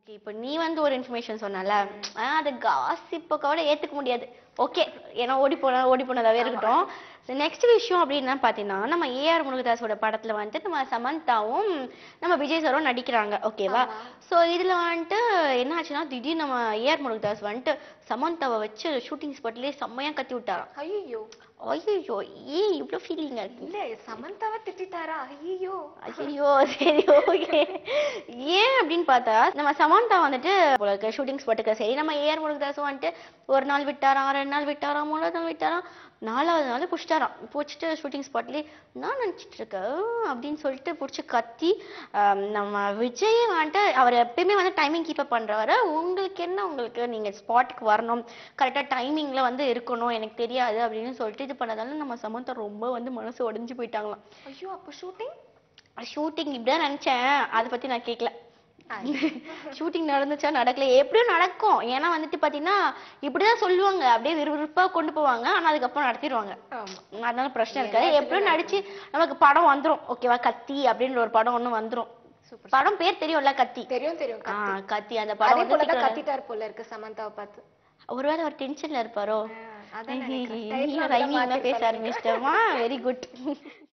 Okay இப்போ நீ வந்து ஒரு இன்ஃபர்மேஷன் சொன்னல ஆனா அது காசிப்ப கூட ஏத்துக்க முடியாது ஓகே ஏன்னா ஓடி போன ஓடி போனதாவே இருக்கட்டும் நெக்ஸ்ட் விஷயம் அப்படின்னா பாத்தீங்கன்னா நம்ம ஏஆர் முருகதாஸோட படத்துல வந்துட்டு நம்ம சமந்தாவும் நம்ம விஜய் சாரும் நடிக்கிறாங்க ஓகேவா சோ இதுல வந்துட்டு என்ன ஆச்சுன்னா திடீர்னு நம்ம ஏஆர் முருகதாஸ் வந்துட்டு சமந்தாவை வச்சு ஷூட்டிங் ஸ்பாட்லயே செம்மையா கத்தி விட்டாராம் ஐயோ ஐயோ ஏன் இவ்ளோ ஃபீலிங்கா இருக்கு இல்ல சமந்தாவை திட்டிட்டாரா ஐயோ ஐயோ சரி ஓகே ஏன் அப்படின்னு பார்த்தா நம்ம சமந்தா வந்துட்டு ஷூட்டிங் ஸ்பாட்டுக்கு சரி நம்ம ஏஆர் முருகதாஸும் வந்துட்டு ஒரு நாள் விட்டாராம் ரெண்டு நாள் விட்டாராம் மூணாவது நாள் விட்டாராம் நாலாவது நாள் பிடிச்சிட்டாராம் பிடிச்சிட்டு ஷூட்டிங் ஸ்பாட்லேயே நான் நினச்சிட்டு இருக்கேன் அப்படின்னு சொல்லிட்டு பிடிச்சி கத்தி ஆம், நம்ம விஜய் வந்துட்டு அவர் எப்பயுமே வந்து டைமிங் கீப் அப் பண்றவரு உங்களுக்கு என்ன உங்களுக்கு நீங்க ஸ்பாட்டுக்கு வரணும் கரெக்டாக டைமிங்ல வந்து இருக்கணும் எனக்கு தெரியாது அப்படின்னு சொல்லிட்டு இது பண்ணதால நம்ம சமந்தா ரொம்ப வந்து மனசு உடைஞ்சு போயிட்டாங்களாம் ஐயோ அப்ப ஷூட்டிங் ஷூட்டிங் இப்படிதான் நினைச்சேன் அதை பத்தி நான் கேட்கல ஷூட்டிங் நடந்துச்சா நடக்கல எப்படியும் நடக்கும் ஏன்னா வந்துட்டு பாத்தீங்கன்னா இப்படிதான் சொல்லுவாங்க அப்படியே விறுவிறுப்பா கொண்டு போவாங்க ஆனா அதுக்கப்புறம் நடத்திடுவாங்க ஆமா அதனால பிரச்சனை இருக்காது எப்படியும் நடிச்சு நமக்கு படம் வந்துரும் ஓகேவா கத்தி அப்படின்ற ஒரு படம் ஒண்ணு வந்துரும் சூப்பர் படம் பேர் தெரியும்ல கத்தி தெரியும் தெரியும் ஆ கத்தி. கத்தி அந்த அதே படம் வந்து போலதான் சீக்கிரம் கத்திட்டார் போல இருக்கு சமந்தாவை பார்த்து ஒருவேளை ஒரு டென்ஷன்ல இருப்பாரோ ஆ, அதான் நினைக்கிறேன். நீ Title அதெல்லாம் ரைமிங் பேச மாத்திருப்பாரு. ஆரம்பிச்சிட்டோமா வெரி குட்